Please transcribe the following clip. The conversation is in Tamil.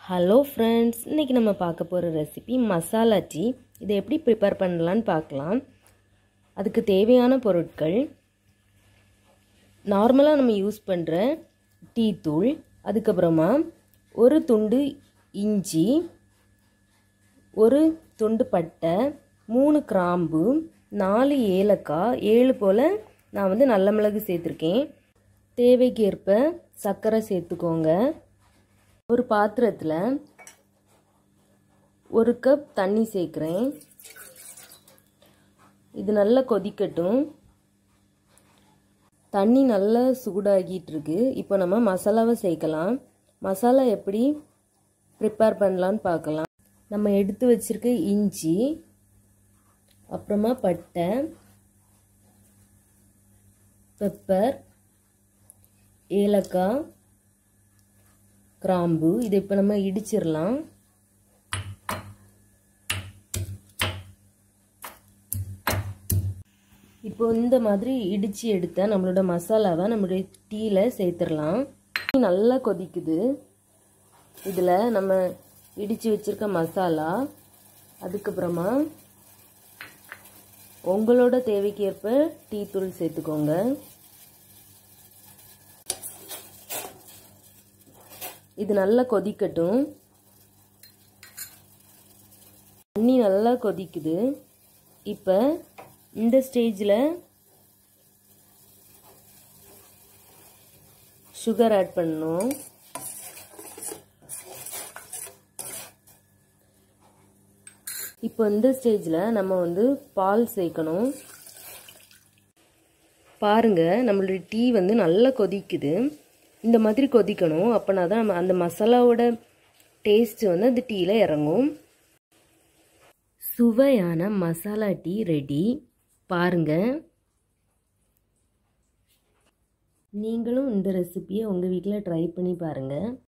ஹலோ ஃப்ரெண்ட்ஸ் இன்றைக்கி நம்ம பார்க்க போகிற ரெசிபி மசாலா டீ இதை எப்படி ப்ரிப்பேர் பண்ணலான்னு பார்க்கலாம் அதுக்கு தேவையான பொருட்கள் நார்மலாக நம்ம யூஸ் பண்ணுற டீ தூள் அதுக்கப்புறமா ஒரு துண்டு இஞ்சி ஒரு துண்டு பட்டை மூணு கிராம்பு நாலு ஏலக்காய் ஏழு போல் நான் வந்து நல்ல மிளகு சேர்த்துருக்கேன் தேவைக்கேற்ப சர்க்கரை சேர்த்துக்கோங்க ஒரு பாத்திரத்தில் ஒரு கப் தண்ணி சேர்க்குறேன் இது நல்லா கொதிக்கட்டும் தண்ணி நல்லா சூடாகிட்டு இருக்கு இப்போ நம்ம மசாலாவை சேர்க்கலாம் மசாலா எப்படி ப்ரிப்பேர் பண்ணலான்னு பார்க்கலாம் நம்ம எடுத்து வச்சிருக்க இஞ்சி அப்புறமா பட்டை பெப்பர் ஏலக்காய் கிராம்பு இதை இப்போ நம்ம இடிச்சிடலாம் இப்போ இந்த மாதிரி இடித்து எடுத்த நம்மளோட மசாலாவை நம்மளுடைய டீயில் சேர்த்துடலாம் நல்லா கொதிக்குது இதில் நம்ம இடித்து வச்சுருக்க மசாலா அதுக்கப்புறமா உங்களோட தேவைக்கேற்ப டீ தூள் சேர்த்துக்கோங்க இது நல்லா கொதிக்கட்டும் தண்ணி நல்லா கொதிக்குது இப்போ இந்த ஸ்டேஜில் சுகர் ஆட் பண்ணணும் இப்போ இந்த ஸ்டேஜில் நம்ம வந்து பால் சேர்க்கணும் பாருங்க நம்மளுடைய டீ வந்து நல்லா கொதிக்குது இந்த மாதிரி கொதிக்கணும் அப்போனா தான் நம்ம அந்த மசாலாவோட டேஸ்ட் வந்து அந்த டீயில் இறங்கும் சுவையான மசாலா டீ ரெடி பாருங்க நீங்களும் இந்த ரெசிபியை உங்கள் வீட்டில் ட்ரை பண்ணி பாருங்கள்